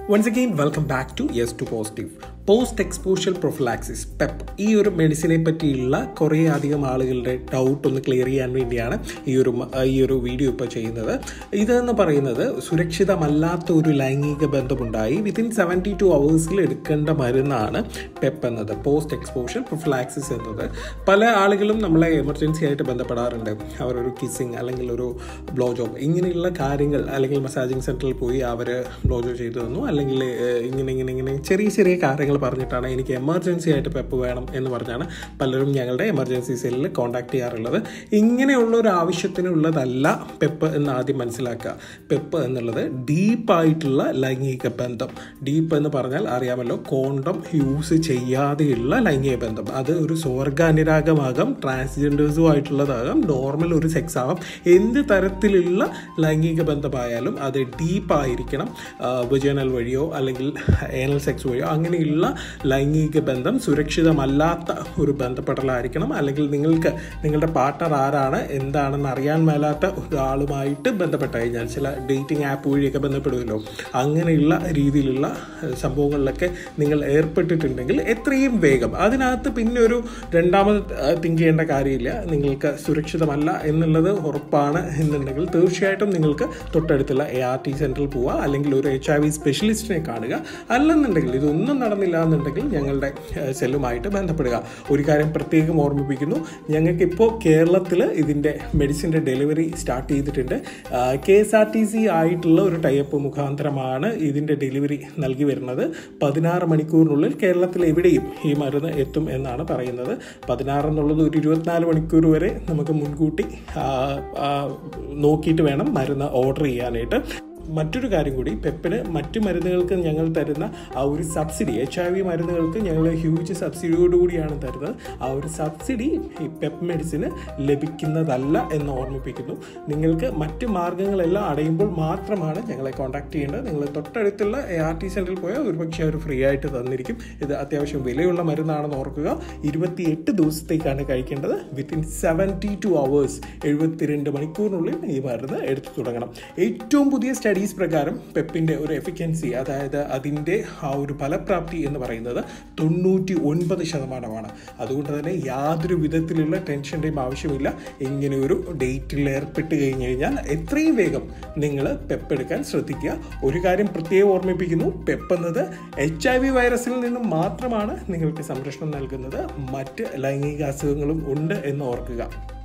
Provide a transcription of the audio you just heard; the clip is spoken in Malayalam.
once again welcome back to yes to positive post exposure prophylaxis PEP ഈ ഒരു മെഡിസിനെ പറ്റിയുള്ള കുറേ അധികം ആളുകളുടെ ഡൗട്ട് ഒന്ന് ക്ലിയർ ചെയ്യാൻ വേണ്ടിയാണ് ഈ ഒരു മ- ഈ ഒരു വീഡിയോ ഇപ്പോൾ ചെയ്യുന്നത് ഇതെന്ന് പറയുന്നത് സുരക്ഷിതമല്ലാത്ത ഒരു ലൈംഗിക ബന്ധമുണ്ടായി വിത്തിൻ സെവൻറ്റി ടു അവേഴ്സിൽ എടുക്കേണ്ട മരുന്നാണ് പെപ്പ് എന്നത് പോസ്റ്റ് എക്സ്പോഷ്യൽ പ്രൊഫിലാക്സിസ് എന്നത് പല ആളുകളും നമ്മളെ എമർജൻസി ആയിട്ട് ബന്ധപ്പെടാറുണ്ട് അവരൊരു കിസ്സിങ് അല്ലെങ്കിൽ ഒരു ബ്ലോ ജോബ് ഇങ്ങനെയുള്ള കാര്യങ്ങൾ അല്ലെങ്കിൽ മസാജിങ് സെൻറ്ററിൽ പോയി അവർ ബ്ലോ ജോബ് ചെയ്തു തന്നു അല്ലെങ്കിൽ ഏഹ്, ഇങ്ങനെ ഇങ്ങനെ ഇങ്ങനെ ചെറിയ ചെറിയ കാര്യങ്ങൾ പറഞ്ഞിട്ടാണ് എനിക്ക് എമർജൻസി ആയിട്ട് പെപ്പ് വേണം എന്ന് പറഞ്ഞാണ് പലരും ഞങ്ങളുടെ എമർജൻസി സെല്ലിൽ കോൺടാക്ട് ചെയ്യാറുള്ളത് ഇങ്ങനെയുള്ള ഒരു ആവശ്യത്തിനുള്ളതല്ല പെപ്പ് എന്ന് ആദ്യം മനസ്സിലാക്കുക പെപ്പ് എന്നുള്ളത് ഡീപ്പായിട്ടുള്ള ലൈംഗിക ബന്ധം ഡീപ്പ് എന്ന് പറഞ്ഞാൽ അറിയാമല്ലോ കോണ്ടം യൂസ് ചെയ്യാതെയുള്ള ലൈംഗിക ബന്ധം അത് ഒരു സ്വർഗാനുരാഗമാകാം ട്രാൻസ്ജെൻഡേഴ്സും ആയിട്ടുള്ളതാകാം നോർമൽ ഒരു സെക്സ് ആവാം എന്ത് തരത്തിലുള്ള ലൈംഗിക ബന്ധമായാലും അത് ഡീപ്പായിരിക്കണം വിജയനൽ വഴിയോ അല്ലെങ്കിൽ ഏനൽ സെക്സ് വഴിയോ അങ്ങനെയുള്ള ലൈംഗിക ബന്ധം സുരക്ഷിതമല്ലാത്ത ഒരു ബന്ധപ്പെടലായിരിക്കണം അല്ലെങ്കിൽ നിങ്ങൾക്ക് നിങ്ങളുടെ പാർട്ണർ ആരാണ് എന്താണെന്ന് അറിയാൻ മേലാത്ത ഒരാളുമായിട്ട് ബന്ധപ്പെട്ട് കഴിഞ്ഞാൽ ചില ഡേറ്റിംഗ് ആപ്പ് വഴിയൊക്കെ ബന്ധപ്പെടുമല്ലോ അങ്ങനെയുള്ള രീതിയിലുള്ള ഏഹ്, സംഭവങ്ങളിലൊക്കെ നിങ്ങൾ ഏർപ്പെട്ടിട്ടുണ്ടെങ്കിൽ എത്രയും വേഗം അതിനകത്ത് പിന്നെ ഒരു രണ്ടാമത് തിങ്ക് ചെയ്യേണ്ട കാര്യമില്ല നിങ്ങൾക്ക് സുരക്ഷിതമല്ല എന്നുള്ളത് ഉറപ്പാണ് എന്നുണ്ടെങ്കിൽ തീർച്ചയായിട്ടും നിങ്ങൾക്ക് തൊട്ടടുത്തുള്ള എ ആർ ടി സെൻറ്ററിൽ പോവുക അല്ലെങ്കിൽ ഒരു എച്ച് ഐ വി സ്പെഷ്യലിസ്റ്റിനെ കാണുക അല്ലെന്നുണ്ടെങ്കിൽ ഇതൊന്നും നടന്നില്ല എന്നുണ്ടെങ്കിൽ ഞങ്ങളുടെ ഏഹ്, സെല്ലുമായിട്ട് ബന്ധപ്പെടുക ഒരു കാര്യം പ്രത്യേകം ഓർമ്മിപ്പിക്കുന്നു ഞങ്ങൾക്കിപ്പോൾ കേരളത്തിൽ ഇതിൻ്റെ മെഡിസിൻ്റെ ഡെലിവറി സ്റ്റാർട്ട് ചെയ്തിട്ടുണ്ട് K S R T C ആയിട്ടുള്ള ഒരു ടൈപ്പ് മുഖാന്തരമാണ് ഇതിൻ്റെ ഡെലിവറി നൽകി വരുന്നത് പതിനാറ് മണിക്കൂറിനുള്ളിൽ കേരളത്തിൽ എവിടെയും ഈ മരുന്ന് എത്തും എന്നാണ് പറയുന്നത് പതിനാറ് എന്നുള്ളത് ഒരു ഇരുപത്തിനാല് മണിക്കൂർ വരെ നമുക്ക് മുൻകൂട്ടി ആ, ആ, നോക്കിയിട്ട് വേണം മരുന്ന് ഓർഡർ ചെയ്യാനായിട്ട് മറ്റൊരു കാര്യം കൂടി പെപ്പിന് മറ്റു മരുന്നുകൾക്ക് ഞങ്ങൾ തരുന്ന ആ ഒരു സബ്സിഡി എച്ച് ഐ വി മരുന്നുകൾക്ക് ഞങ്ങൾ ഹ്യൂജ് സബ്സിഡിയോടുകൂടിയാണ് തരുന്നത് ആ ഒരു സബ്സിഡി ഈ പെപ്പ് മെഡിസിന് ലഭിക്കുന്നതല്ല എന്ന് ഓർമ്മിപ്പിക്കുന്നു നിങ്ങൾക്ക് മറ്റ് മാർഗ്ഗങ്ങളെല്ലാം അടയുമ്പോൾ മാത്രമാണ് ഞങ്ങളെ കോൺടാക്ട് ചെയ്യേണ്ടത് നിങ്ങൾ തൊട്ടടുത്തുള്ള എ ആർ ടി സെൻറ്ററിൽ പോയാൽ ഒരുപക്ഷെ അവർ ഫ്രീ ആയിട്ട് തന്നിരിക്കും ഇത് അത്യാവശ്യം വിലയുള്ള മരുന്നാണെന്ന് ഓർക്കുക ഇരുപത്തിയെട്ട് ദിവസത്തേക്കാണ് കഴിക്കേണ്ടത് വിത്തിൻ സെവൻറ്റി ടു അവേഴ്സ് എഴുപത്തിരണ്ട് മണിക്കൂറിനുള്ളിൽ ഈ മരുന്ന് എടുത്തു തുടങ്ങണം ഏറ്റവും പുതിയ സ്റ്റഡീസ് പ്രകാരം പെപ്പിൻ്റെ ഒരു എഫിക്കൻസി അതായത് അതിൻ്റെ ആ ഒരു ഫലപ്രാപ്തി എന്ന് പറയുന്നത് തൊണ്ണൂറ്റി ഒൻപത് ശതമാനമാണ് അതുകൊണ്ട് തന്നെ യാതൊരു വിധത്തിലുള്ള ടെൻഷൻ്റെയും ആവശ്യമില്ല ഇങ്ങനെ ഒരു ഡേറ്റിൽ ഏർപ്പെട്ട് കഴിഞ്ഞ് കഴിഞ്ഞാൽ എത്രയും വേഗം നിങ്ങൾ പെപ്പ് എടുക്കാൻ ശ്രദ്ധിക്കുക ഒരു കാര്യം പ്രത്യേകം ഓർമ്മിപ്പിക്കുന്നു പെപ്പ് എന്നത് എച്ച് ഐ വി വൈറസിൽ നിന്നും മാത്രമാണ് നിങ്ങൾക്ക് സംരക്ഷണം നൽകുന്നത് മറ്റ് ലൈംഗിക അസുഖങ്ങളും ഉണ്ട് എന്ന് ഓർക്കുക